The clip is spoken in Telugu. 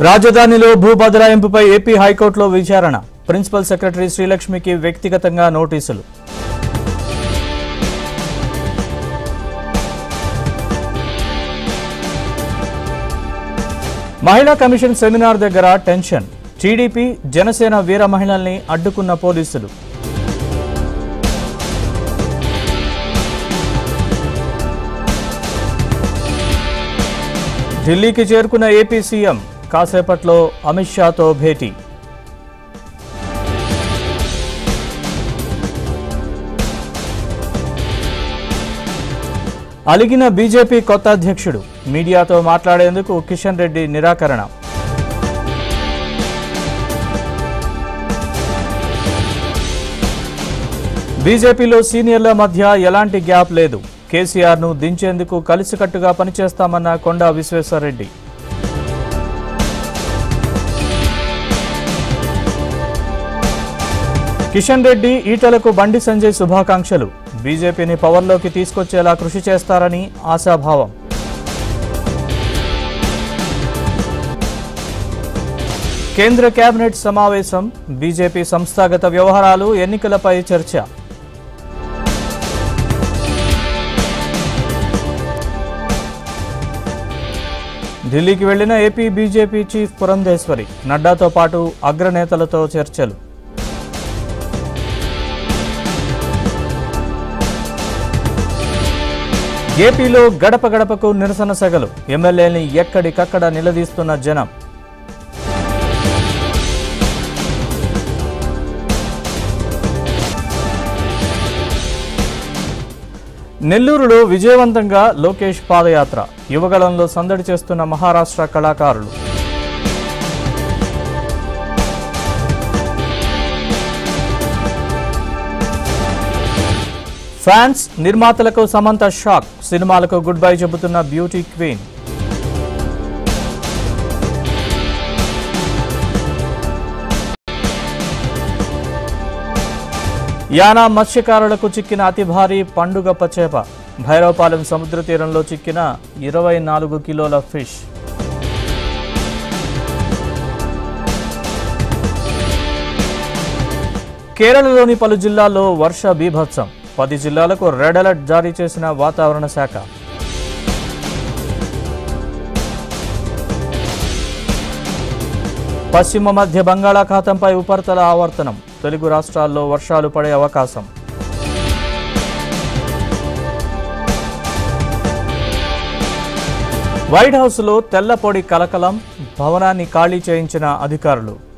రాజధానిలో భూ బదలాయింపుపై ఏపీ హైకోర్టులో విచారణ ప్రిన్సిపల్ సెక్రటరీ శ్రీలక్ష్మికి వ్యక్తిగతంగా నోటీసులు మహిళా కమిషన్ సెమినార్ దగ్గర టెన్షన్ టీడీపీ జనసేన వీర మహిళల్ని అడ్డుకున్న పోలీసులు ఢిల్లీకి చేరుకున్న ఏపీ సీఎం కాసేపట్లో అమిత్ షాతో భేటీ అలిగిన బీజేపీ కొత్త అధ్యక్షుడు మీడియాతో మాట్లాడేందుకు కిషన్ రెడ్డి నిరాకరణ బీజేపీలో సీనియర్ల మధ్య ఎలాంటి గ్యాప్ లేదు కేసీఆర్ను దించేందుకు కలిసికట్టుగా పనిచేస్తామన్న కొండా విశ్వేశ్వరరెడ్డి కిషన్ రెడ్డి ఈటలకు బండి సంజయ్ శుభాకాంక్షలు బీజేపీని పవర్లోకి తీసుకొచ్చేలా కృషి చేస్తారని ఆశాభావం కేంద్ర కేబినెట్ సమావేశం బీజేపీ సంస్థాగత వ్యవహారాలు ఎన్నికలపై చర్చ ఢిల్లీకి వెళ్లిన ఏపీ బీజేపీ చీఫ్ పురంధేశ్వరి నడ్డాతో పాటు అగ్రనేతలతో చర్చలు ఏపీలో గడప గడపకు నిరసన సెగలు ఎమ్మెల్యేని ఎక్కడికక్కడ నిలదీస్తున్న జనం నెల్లూరులో విజయవంతంగా లోకేష్ పాదయాత్ర యువగళంలో సందడి చేస్తున్న మహారాష్ట్ర కళాకారులు ఫ్యాన్స్ నిర్మాతలకు సమంత షాక్ సినిమాలకు గుడ్ బై చెబుతున్న బ్యూటీ క్వీన్ యానా మత్స్యకారులకు చిక్కిన అతి భారీ పండుగ పచేప భైరవపాలెం సముద్ర తీరంలో చిక్కిన ఇరవై నాలుగు కిలోల ఫిష్ కేరళలోని పలు జిల్లాల్లో వర్ష బీభత్సం పది జిల్లాలకు రెడ్ అలర్ట్ జారీ చేసిన వాతావరణ శాఖ పశ్చిమ మధ్య బంగాళాఖాతంపై ఉపరితల ఆవర్తనం తెలుగు రాష్ట్రాల్లో వర్షాలు పడే అవకాశం వైట్ హౌస్లో తెల్లపొడి కలకలం భవనాన్ని ఖాళీ చేయించిన అధికారులు